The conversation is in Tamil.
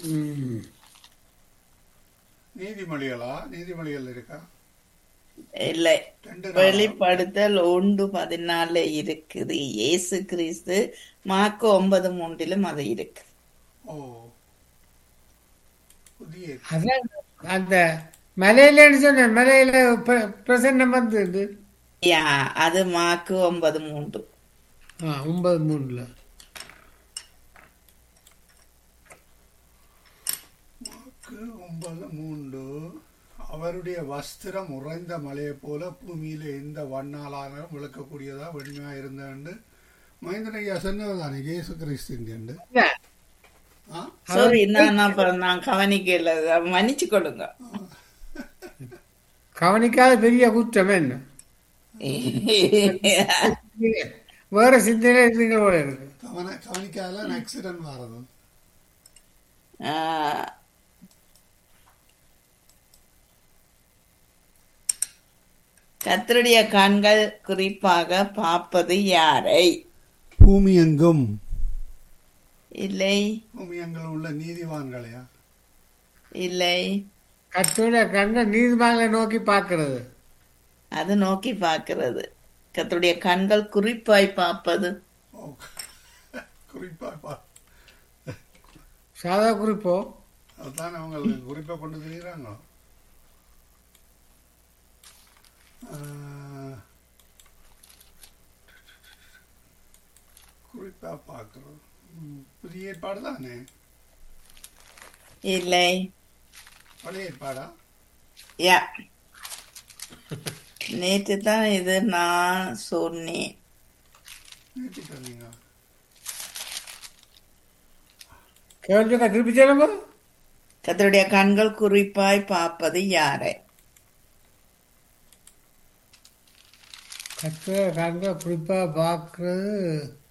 ம். நீதிமொழிகளா நீதிமொழிகள் இருக்கா இல்லை ரெண்டு நாளா? வெளிப்படுத்தல் ஒன்று பதினாலுல இருக்குது இயேசு கிறிஸ்து மாக்கு ஒன்பது மூன்றிலும் அது இருக்கு ஓ புதிய அதான் அந்த மலையிலன்னு சொன்னேன் மலையில பிர- பிரசன்னம் வந்தது யா அது மாக்கு ஒன்பது மூன்று ஆ ஒன்பது மூணுல மாக்கு ஒன்பது மூன்று அவருடைய வஸ்திரம் உறைந்த மலையைப் போல பூமியில எந்த வண்ணாலாலும் விளக்கக்கூடியதா வெண்மையா இருந்தேன்னு மகேந்திரன் ஐயா சொன்னதுதானே இயேசு கிறிஸ்து ஆ சாரி நான் அப்புறம் நான் கவனிக்கல மன்னிச்சு கொள்ளுங்க கவனிக்காத பெரிய குற்றம் என்ன வேற சிந்தனை இருந்தீங்க போல இருக்கு கவன கவனிக்காதெல்லாம் ஆக்சிடென்ட் வரது ஆஹ், கர்த்தருடைய கண்கள் குறிப்பாக பார்ப்பது யாரை பூமி எங்கும் இல்லை பூமி எங்கும் உள்ள நீதிவான்களையா இல்லை கத்தோட கண்ணை நீதிமன்ற நோக்கி பார்க்கிறது அது நோக்கி பார்க்கிறது கர்த்தருடைய கண்கள் குறிப்பாய் பார்ப்பது ஓ குறிப்பா பா சாதா குறிப்போ அதுதான் அவங்க குறிப்பா கொண்டு தெரியுறாங்க குறிப்பா பார்க்கறது ம், புதிய ஏற்பாடு தானே இல்லை பழைய ஏற்பாடா யா நேற்று தான் இது நான் சொன்னேன் நேற்று சொன்னீங்க கேள்வி திருப்பி சொல்லுங்க கர்த்தருடைய கண்கள் குறிப்பாய் பார்ப்பது யாரை கத்தோட கண்ணை குறிப்பா பார்க்கறது